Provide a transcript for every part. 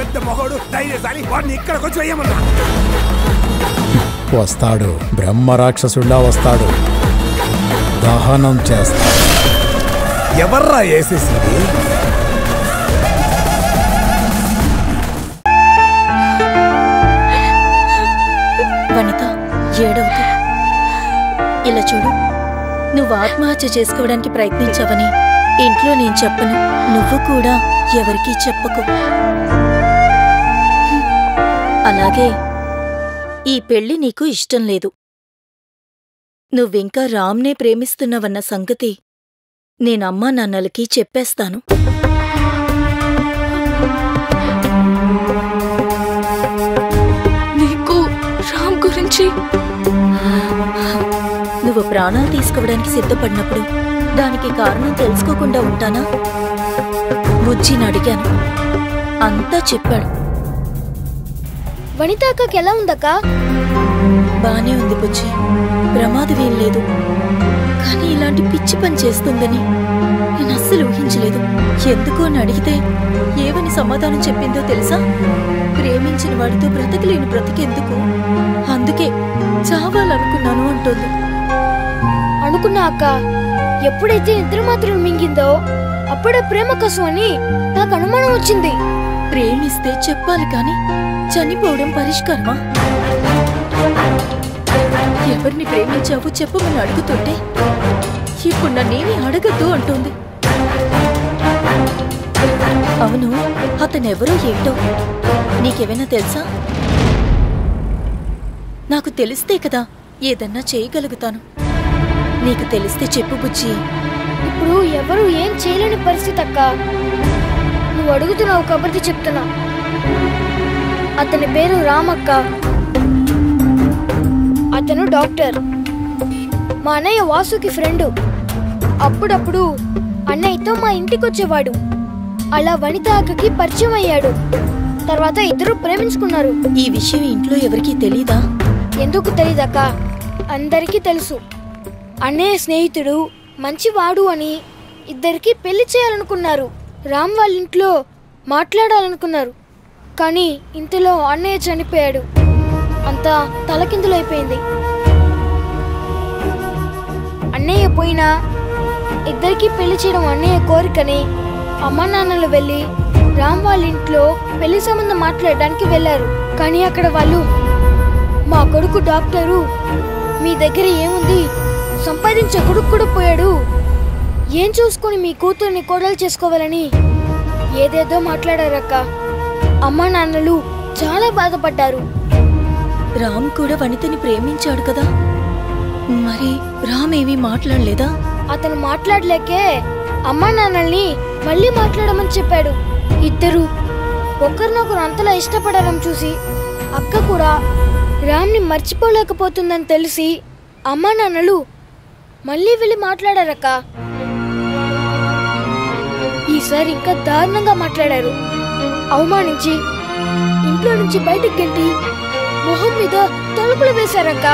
పెద్ద మొహోడు ధైర్యశాలి వాడిని ఇక్కడికి వచ్చి వేయమన్నా వస్తాడు బ్రహ్మ రాక్షసుడిలా వస్తాడు దహనం చేస్తాడు ఎవర్రా వేసేసింది వనిత ఏడవకు ఇలా చూడు నువ్వు ఆత్మహత్య చేసుకోవడానికి ప్రయత్నించావని ఇంట్లో నేను చెప్పను నువ్వు కూడా ఎవరికీ చెప్పకు అలాగే ఈ పెళ్లి నీకు ఇష్టం లేదు నువ్వింకా రామ్నే ప్రేమిస్తున్నావన్న సంగతి నేనమ్మా నాన్నలకి చెప్పేస్తాను నీకు రామ్ గురించి నువ్వు ప్రాణాలు తీసుకోవడానికి సిద్ధపడినప్పుడు దానికి కారణం తెలుసుకోకుండా ఉంటానా బుజ్జిని అడిగాను అంతా చెప్పాడు వనిత అక్కకి ఎలా ఉందక్క బానే ఉంది బుజ్జి ప్రమాదం ఏం లేదు కానీ ఇలాంటి పిచ్చి పని చేస్తుందని నేను అస్సలు ఊహించలేదు ఎందుకు అని అడిగితే ఏవని సమాధానం చెప్పిందో తెలుసా ప్రేమించిన వాడితో బ్రతకలేని బ్రతికెందుకు అందుకే చావాలనుకున్నాను అంటోంది అనుకున్నా అక్క ఎప్పుడైతే నిద్ర మాత్రం మింగిందో అప్పుడే ప్రేమ కోసం అని నాకు అనుమానం వచ్చింది ప్రేమిస్తే చెప్పాలి కాని చనిపోవడం పరిష్కారమా ఎవరిని ప్రేమించావో చెప్పమని అడుగుతుంటే ఇప్పుడు నన్నేమీ అడగద్దు అంటుంది అవును అతనెవరో ఏంటో నీకేమైనా తెలుసా నాకు తెలిస్తే కదా ఏదన్నా చేయగలుగుతాను నీకు తెలిస్తే చెప్పు బుజ్జి ఇప్పుడు ఎవరు ఏం చేయలేని పరిస్థితి అక్క నువ్వు అడుగుతున్నావు కాబట్టి చెప్తున్నా అతని పేరు రామక్క అతను డాక్టర్ మా అన్నయ్య వాసుకి ఫ్రెండు అప్పుడప్పుడు అన్నయ్యతో మా ఇంటికి వచ్చేవాడు అలా వనిత అక్కకి పరిచయం అయ్యాడు తర్వాత ఇద్దరు ప్రేమించుకున్నారు ఈ విషయం ఇంట్లో ఎవరికీ తెలీదా ఎందుకు తెలీదక్క అందరికీ తెలుసు అన్నయ్య స్నేహితుడు మంచివాడు అని ఇద్దరికి పెళ్లి చేయాలనుకున్నారు రామ్ వాళ్ళ ఇంట్లో మాట్లాడాలనుకున్నారు కానీ ఇంతలో అన్నయ్య చనిపోయాడు అంతా తలకిందులైపోయింది అన్నయ్య పోయినా ఇద్దరికి పెళ్లి చేయడం అన్నయ్య కోరికని అమ్మ నాన్నలు వెళ్ళి రామ్ వాళ్ళ ఇంట్లో పెళ్లి సంబంధం మాట్లాడడానికి వెళ్ళారు కానీ అక్కడ వాళ్ళు మా కొడుకు డాక్టరు మీ దగ్గర ఏముంది సంపాదించే కొడుకు కూడా పోయాడు ఏం చూసుకొని మీ కూతుర్ని కోడలు చేసుకోవాలని ఏదేదో మాట్లాడారక్క అమ్మా నాన్నలు చాలా బాధపడ్డారు రామ్ కూడా వనితని ప్రేమించాడు కదా మరి రామ్ ఏమీ మాట్లాడలేదా అతను మాట్లాడలేకే అమ్మా నాన్నల్ని మళ్ళీ మాట్లాడమని చెప్పాడు ఇద్దరు ఒకరినొకరు అంతలా ఇష్టపడడం చూసి అక్క కూడా రామ్ని మర్చిపోలేకపోతుందని తెలిసి అమ్మా నాన్నలు మళ్ళీ వెళ్ళి మాట్లాడారక్క ఈసారి ఇంకా దారుణంగా మాట్లాడారు అవమానించి ఇంట్లో నుంచి బయటికి గంటి మొహం మీద తలుపులు వేశారక్క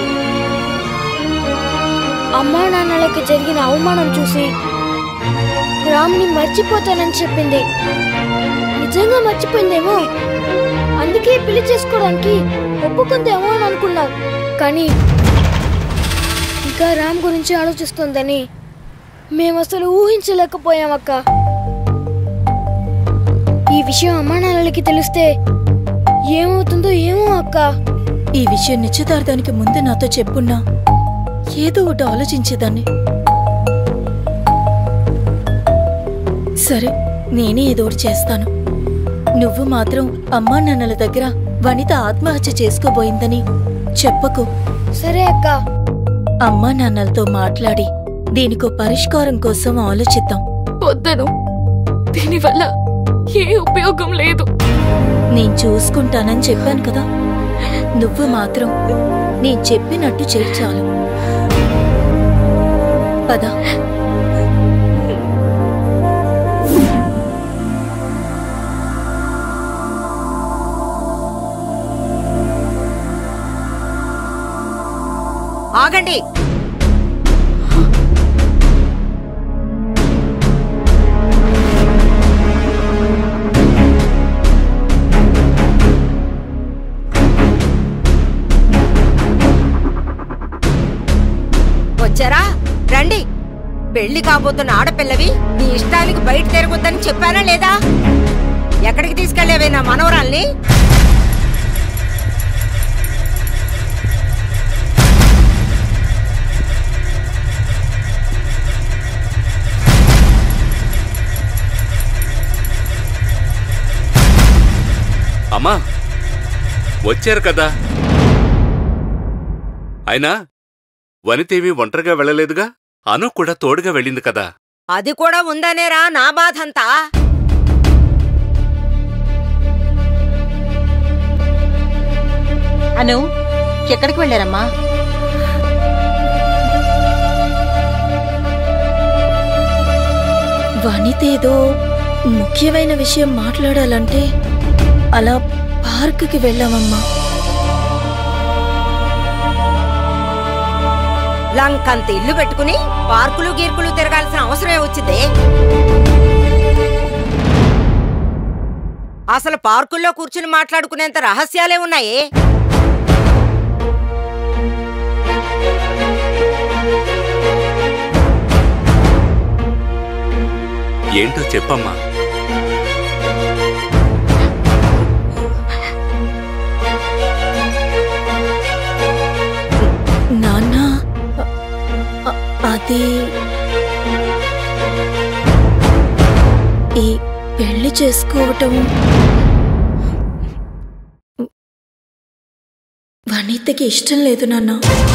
అమ్మా నాన్నలకి జరిగిన అవమానం చూసి రామ్ని మర్చిపోతానని చెప్పింది నిజంగా మర్చిపోయిందేమో అందుకే పెళ్లి చేసుకోవడానికి ఒప్పుకుందేమో అని అనుకున్నాం కానీ ఇంకా రామ్ గురించి ఆలోచిస్తుందని మేము అసలు ఊహించలేకపోయామక్క ఈ విషయం అమ్మా నాన్నలకి తెలిస్తే ఏమవుతుందో ఏమో అక్క ఈ విషయం నిశ్చితార్థానికి ముందు నాతో చెప్పున్నా ఏదో ఒకటి ఆలోచించేదాన్ని సరే నేనే ఏదో ఒకటి చేస్తాను నువ్వు మాత్రం అమ్మా నాన్నల దగ్గర వనిత ఆత్మహత్య చేసుకోబోయిందని చెప్పకు సరే అక్క అమ్మా నాన్నలతో మాట్లాడి దీనికో పరిష్కారం కోసం ఆలోచిద్దాం వద్దను దీనివల్ల ఏ ఉపయోగం లేదు నేను చూసుకుంటానని చెప్పాను కదా నువ్వు మాత్రం నేను చెప్పినట్టు చేయి చాలు పద ఆగండి పెళ్లి కాబోతున్న ఆడపిల్లవి నీ ఇష్టానికి బయట తిరగొద్దని చెప్పానా లేదా ఎక్కడికి తీసుకెళ్లేవే నా మనవరాల్ని అమ్మా వచ్చారు కదా అయినా వనితేవి ఒంటరిగా వెళ్ళలేదుగా అను కూడా తోడుగా వెళ్ళింది కదా అది కూడా ఉందనేరా నా బాధంతా అను ఎక్కడికి వెళ్ళారమ్మా వనిత ఏదో ముఖ్యమైన విషయం మాట్లాడాలంటే అలా పార్కుకి వెళ్ళామమ్మా లంకంత ఇల్లు పెట్టుకుని పార్కులు గీర్కులు తిరగాల్సిన అవసరమే వచ్చిందే అసలు పార్కుల్లో కూర్చుని మాట్లాడుకునేంత రహస్యాలే ఉన్నాయే ఏంటో చెప్పమ్మా నాన్న అ- అ- అది ఈ పెళ్లి చేసుకోవటం వనితకి ఇష్టం లేదు నాన్న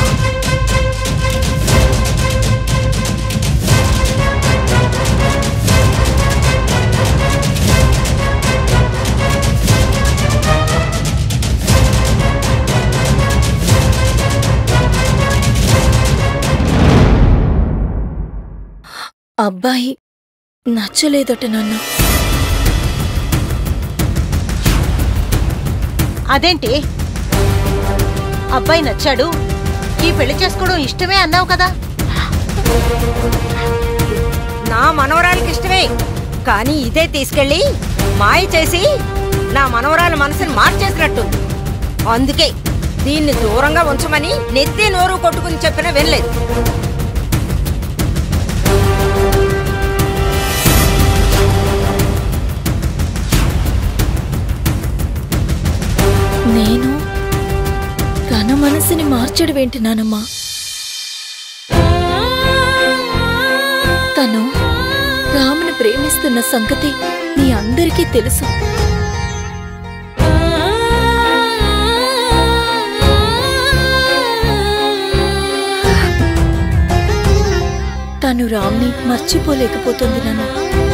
అబ్బాయి నచ్చలేదట నాన్న అదేంటి అబ్బాయి నచ్చాడు ఈ పెళ్లి చేసుకోవడం ఇష్టమే అన్నావు కదా నా మనవరాలకి ఇష్టమే కానీ ఇదే తీసుకెళ్ళి మాయ చేసి నా మనవరాల మనసుని మార్చేసినట్టుంది అందుకే దీన్ని దూరంగా ఉంచమని నెత్తి నోరు కొట్టుకుని చెప్పినా వినలేదు నేను తన మనసుని మార్చడం ఏంటి నానమ్మా తను రాముని ప్రేమిస్తున్న సంగతి మీ అందరికీ తెలుసు తను రామ్ని మర్చిపోలేకపోతుంది నన్ను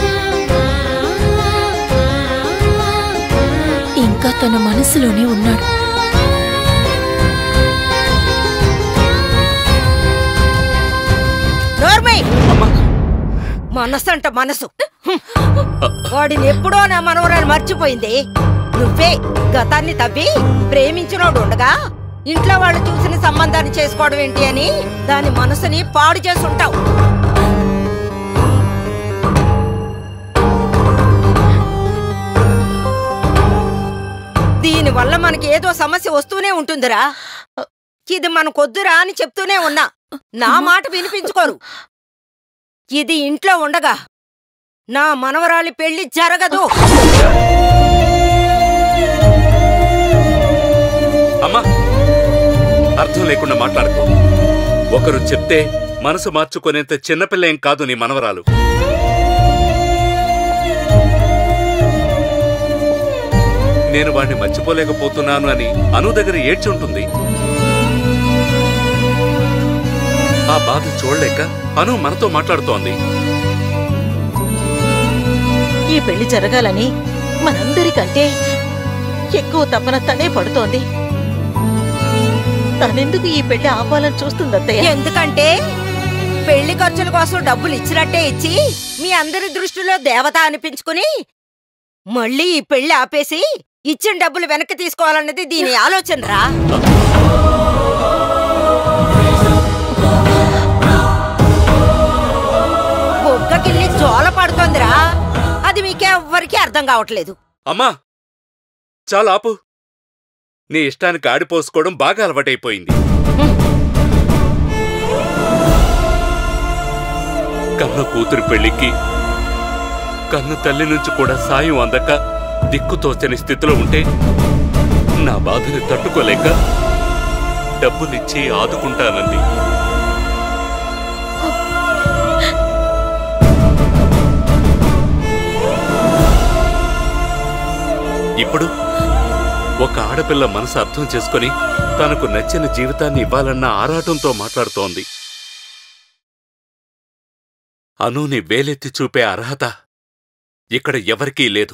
ఇంకా తన మనసులోనే ఉన్నాడు నోర్మై అమ్మా మనసు అంట మనసు హ్మ్. వాడిని ఎప్పుడో నా మనవరాలు మర్చిపోయింది నువ్వే గతాన్ని తవ్వి ప్రేమించినోడు ఉండగా ఇంట్లో వాళ్ళు చూసిన సంబంధాన్ని చేసుకోవడం ఏంటి అని దాని మనసుని పాడు చేసుంటావు దీనివల్ల మనకి ఏదో సమస్య వస్తూనే ఉంటుందిరా ఇది మనకొద్దురా అని చెప్తూనే ఉన్నా నా మాట వినిపించుకోరు ఇది ఇంట్లో ఉండగా నా మనవరాలి పెళ్లి జరగదు అమ్మా అర్థం లేకుండా మాట్లాడుకో ఒకరు చెప్తే మనసు మార్చుకునేంత చిన్నపిల్ల ఏం కాదు నీ మనవరాలు నేను వాణ్ణి మర్చిపోలేకపోతున్నాను అని అను దగ్గర ఏడ్చి ఉంటుంది ఆ బాధ చూడలేక అను మనతో మాట్లాడుతోంది ఈ పెళ్లి జరగాలని మనందరికంటే ఎక్కువ తపన తనే పడుతోంది తనెందుకు ఈ పెళ్లి ఆపాలని చూస్తుందత్తయ్య ఎందుకంటే పెళ్లి ఖర్చుల కోసం డబ్బులు ఇచ్చినట్టే ఇచ్చి మీ అందరి దృష్టిలో దేవత అనిపించుకుని మళ్ళీ ఈ పెళ్లి ఆపేసి ఇచ్చిన డబ్బులు వెనక్కి తీసుకోవాలన్నది దీని ఆలోచన రా బొగ్గకిల్లి జోల పడుతోందిరా అది మీకెవ్వరికీ అర్థం కావట్లేదు అమ్మా చాలా ఆపు నీ ఇష్టానికి ఆడిపోసుకోవడం బాగా అలవాటైపోయింది కన్న కూతురి పెళ్లికి కన్న తల్లి నుంచి కూడా సాయం అందక దిక్కుతోచని స్థితిలో ఉంటే నా బాధని తట్టుకోలేక డబ్బులిచ్చి ఆదుకుంటానంది ఇప్పుడు ఒక ఆడపిల్ల మనసు అర్థం చేసుకొని తనకు నచ్చిన జీవితాన్ని ఇవ్వాలన్న ఆరాటంతో మాట్లాడుతోంది అనుని వేలెత్తి చూపే అర్హత ఇక్కడ ఎవరికీ లేదు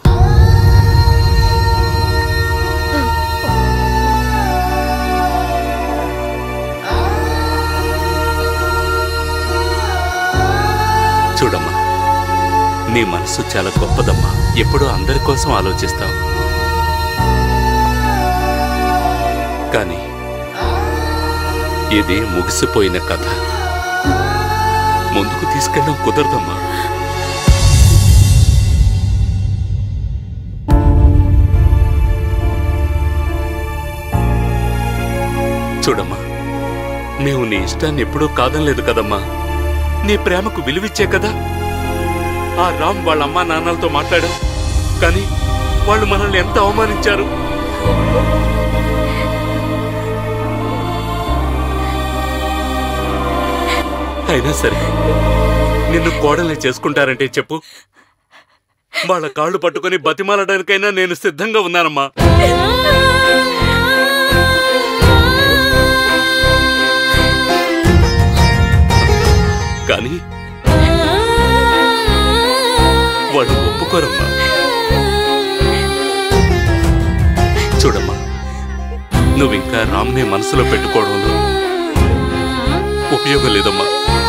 చూడమ్మా నీ మనసు చాలా గొప్పదమ్మా ఎప్పుడూ అందరి కోసం ఆలోచిస్తావు కానీ ఇది ముగిసిపోయిన కథ ముందుకు తీసుకెళ్ళడం కుదరదమ్మా చూడమ్మా మేము నీ ఇష్టాన్ని ఎప్పుడూ కాదనలేదు కదమ్మా నీ ప్రేమకు విలువిచ్చే కదా ఆ రామ్ వాళ్ళ అమ్మా నాన్నలతో మాట్లాడాం కానీ వాళ్ళు మనల్ని ఎంత అవమానించారు అయినా సరే నిన్ను కోడల్ని చేసుకుంటారంటే చెప్పు వాళ్ళ కాళ్ళు పట్టుకొని బతిమాలడానికైనా నేను సిద్ధంగా ఉన్నానమ్మా కానీ వాళ్ళు ఒప్పుకోరమ్మా చూడమ్మా నువ్వింకా రామ్నే మనసులో పెట్టుకోవడంలో ఉపయోగం లేదమ్మా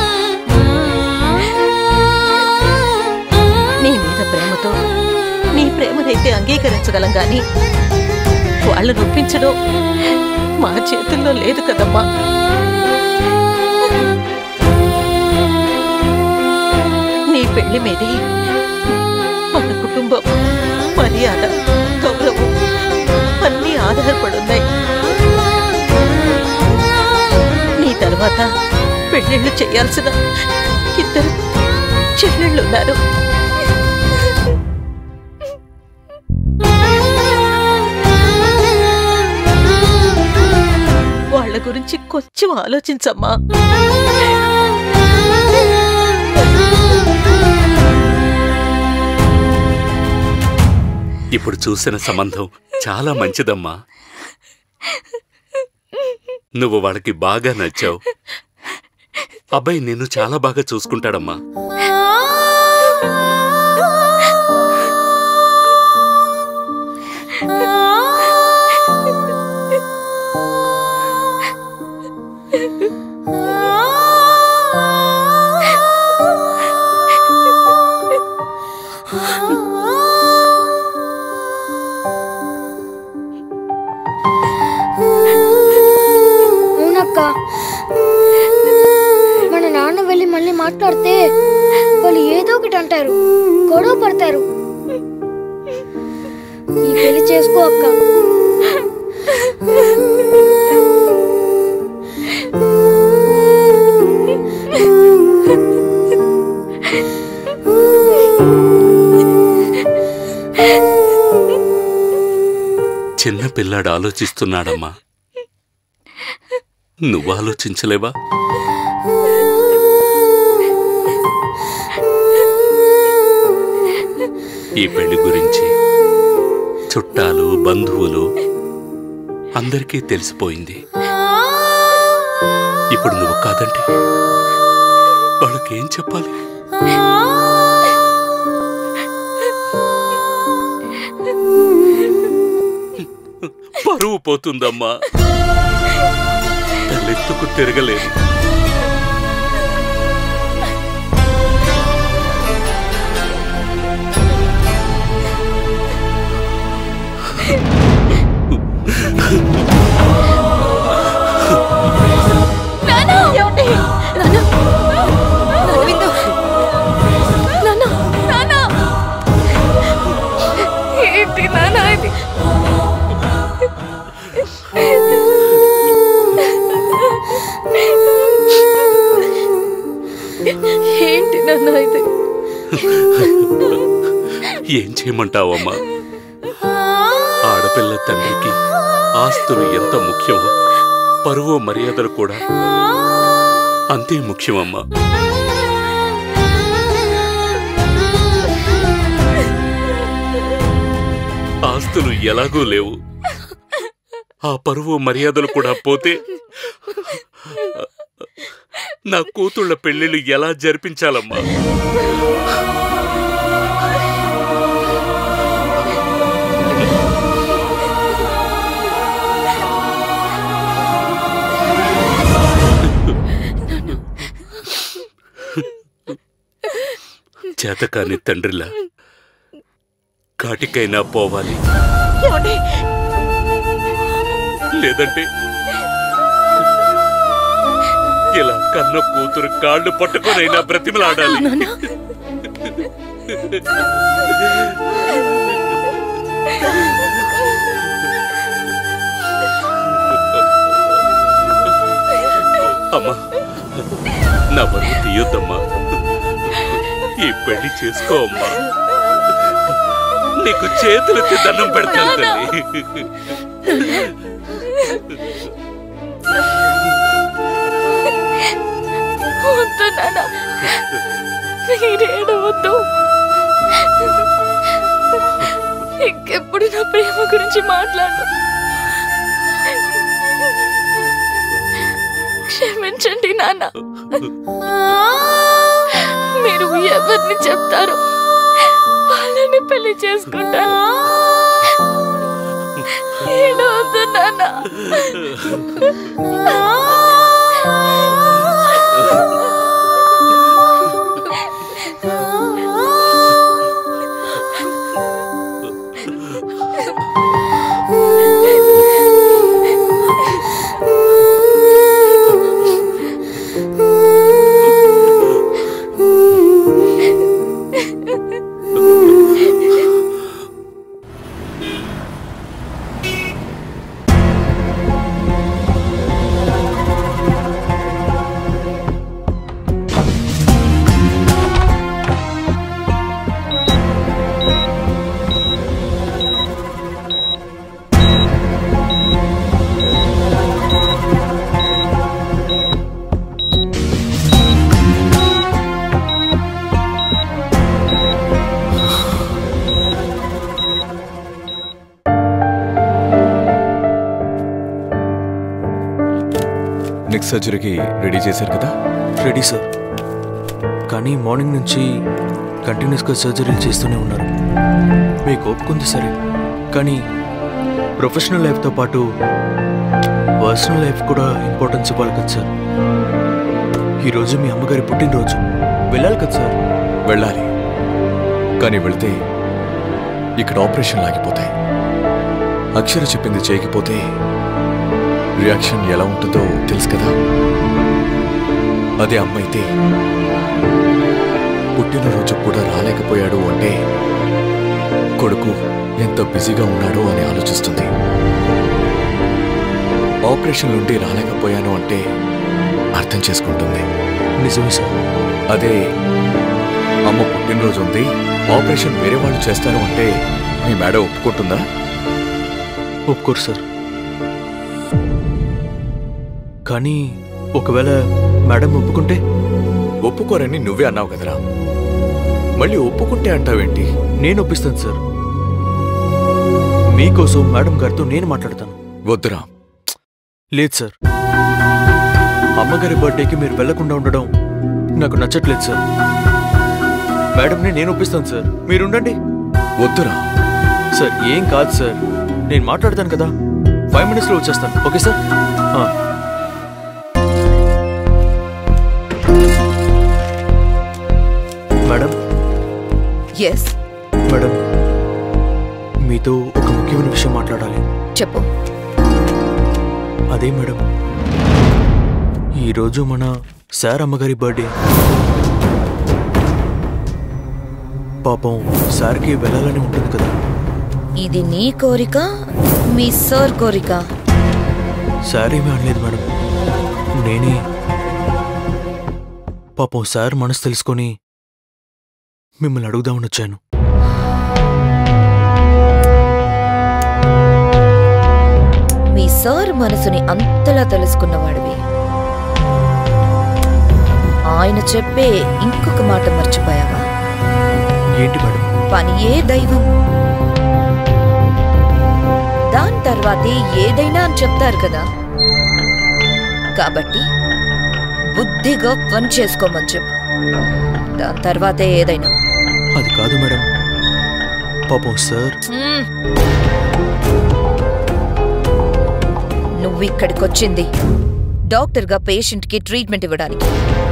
నీ మీద ప్రేమతో నీ ప్రేమనైతే అంగీకరించగలం గాని వాళ్ళు నొప్పించడం మా చేతుల్లో లేదు కదమ్మా నీ పెళ్లి మీదే మన కుటుంబం మర్యాద గౌరవం అన్నీ ఆధారపడున్నాయి నీ తర్వాత పెళ్ళిళ్ళు చేయాల్సిన ఇద్దరు చెల్లెళ్ళున్నారు వాళ్ళ గురించి కొంచెం ఆలోచించమ్మా ఇప్పుడు చూసిన సంబంధం చాలా మంచిదమ్మా నువ్వు వాళ్ళకి బాగా నచ్చావు అబ్బాయి నిన్ను చాలా బాగా చూసుకుంటాడమ్మా అవునక్క మన నాన్న వెళ్ళి మళ్ళీ మాట్లాడితే వాళ్ళు ఏదో ఒకటి అంటారు గొడవ పడతారు ఈ పెళ్లి చేసుకో అక్క చిన్న పిల్లాడు ఆలోచిస్తున్నాడమ్మా నువ్వు ఆలోచించలేవా ఈ పెళ్లి గురించి చుట్టాలు బంధువులు అందరికీ తెలిసిపోయింది ఇప్పుడు నువ్వు కాదంటే వాళ్ళకేం చెప్పాలి పరువు పోతుందమ్మా తలెత్తుకు తిరగలేదు గోవిందు ఏంటి నాన్న ఇది ఏంటి నాన్న చేయమంటావమ్మా ఆడపిల్ల తండ్రికి ఆస్తులు ఎంత ముఖ్యమో పరువు మర్యాదలు కూడా అంతే ముఖ్యమమ్మా ఆస్తులు ఎలాగూ లేవు ఆ పరువు మర్యాదలు కూడా పోతే నా కూతుళ్ళ పెళ్లిళ్ళు ఎలా జరిపించాలమ్మా చేతకాని తండ్రిలా కాటికైనా పోవాలి లేదంటే ఇలా కన్న కూతురు కాళ్ళు పట్టుకొనైనా బ్రతిమలాడాలి అమ్మా నా బరువు తీయొద్దమ్మా ఈ పెళ్లి చేసుకో అమ్మా నీకు చేతులెత్తి దండం పెడతాను తల్లి వద్దు నాన్న మీరేడవద్దు ఇంకెప్పుడు నా ప్రేమ గురించి మాట్లాడు క్షమించండి నాన్న మీరు ఎవరిని చెప్తారు వాళ్ళని పెళ్లి చేసుకుంటాను ఏడవద్దు నాన్న నెక్స్ట్ సర్జరీకి రెడీ చేశారు కదా రెడీ సార్ కానీ మార్నింగ్ నుంచి కంటిన్యూస్గా సర్జరీలు చేస్తూనే ఉన్నారు మీకు ఒప్పుకుంది సరే కానీ ప్రొఫెషనల్ లైఫ్తో పాటు పర్సనల్ లైఫ్ కూడా ఇంపార్టెన్స్ ఇవ్వాలి కదా సార్ ఈరోజు మీ అమ్మగారి పుట్టినరోజు వెళ్ళాలి కదా సార్ వెళ్ళాలి కానీ వెళ్తే ఇక్కడ ఆపరేషన్ ఆగిపోతాయి అక్షర చెప్పింది చేయకపోతే రియాక్షన్ ఎలా ఉంటుందో తెలుసు కదా అదే అమ్మ అయితే పుట్టినరోజు కూడా రాలేకపోయాడు అంటే కొడుకు ఎంత బిజీగా ఉన్నాడో అని ఆలోచిస్తుంది ఆపరేషన్ నుండి రాలేకపోయాను అంటే అర్థం చేసుకుంటుంది నిజమే సార్ అదే అమ్మ పుట్టినరోజు ఉంది ఆపరేషన్ వేరే వాళ్ళు చేస్తారు అంటే మీ మేడం ఒప్పుకుంటుందా ఒప్పుకోరు సార్ కానీ ఒకవేళ మేడం ఒప్పుకుంటే ఒప్పుకోరని నువ్వే అన్నావు కదరా మళ్ళీ ఒప్పుకుంటే అంటావేంటి నేను ఒప్పిస్తాను సార్ మీకోసం మేడం గారితో నేను మాట్లాడతాను వద్దురా లేదు సార్ అమ్మగారి బర్త్డేకి మీరు వెళ్లకుండా ఉండడం నాకు నచ్చట్లేదు సార్ మేడంని నేను ఒప్పిస్తాను సార్ మీరు ఉండండి వద్దురా సార్ ఏం కాదు సార్ నేను మాట్లాడతాను కదా ఫైవ్ మినిట్స్లో వచ్చేస్తాను ఓకే సార్ ఆ. మేడం ఎస్ మేడం మీతో ఒక ముఖ్యమైన విషయం మాట్లాడాలి చెప్పు అదే మేడం ఈరోజు మన సార్ అమ్మగారి బర్త్డే పాపం సార్కి వెళ్ళాలని ఉంటుంది కదా ఇది నీ కోరిక మీ సార్ కోరిక సార్ ఏమీ అనలేదు మేడం నేనే పాపం సార్ మనసు తెలుసుకొని మిమ్మల్ని అడుగుదామని వచ్చాను మనసుని అంతలా తెలుసుకున్నవాడివి ఆయన చెప్పే ఇంకొక మాట మర్చిపోయావా ఏంటి మేడం పనియే దైవం దాని తర్వాతే ఏదైనా అని చెప్తారు కదా కాబట్టి బుద్ధిగా పని చేసుకోమని చెప్పు దాని తర్వాతే ఏదైనా అది కాదు మేడం పాపం సార్ మ్మ్. నువ్వు ఇక్కడికొచ్చింది డాక్టర్గా పేషెంట్కి ట్రీట్మెంట్ ఇవ్వడానికి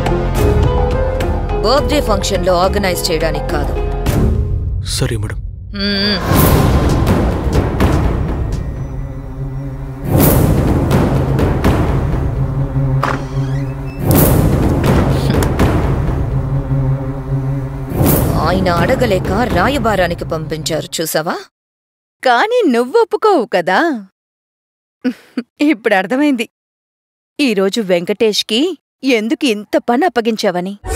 బర్త్డే ఫంక్షన్లో ఆర్గనైజ్ చేయడానికి కాదు సరే మేడం మ్మ్. ఆయన అడగలేక రాయబారానికి పంపించారు చూసావా కానీ నువ్వు ఒప్పుకోవు కదా ఇప్పుడు అర్థమైంది ఈరోజు వెంకటేష్కి ఎందుకు ఇంత పని అప్పగించావని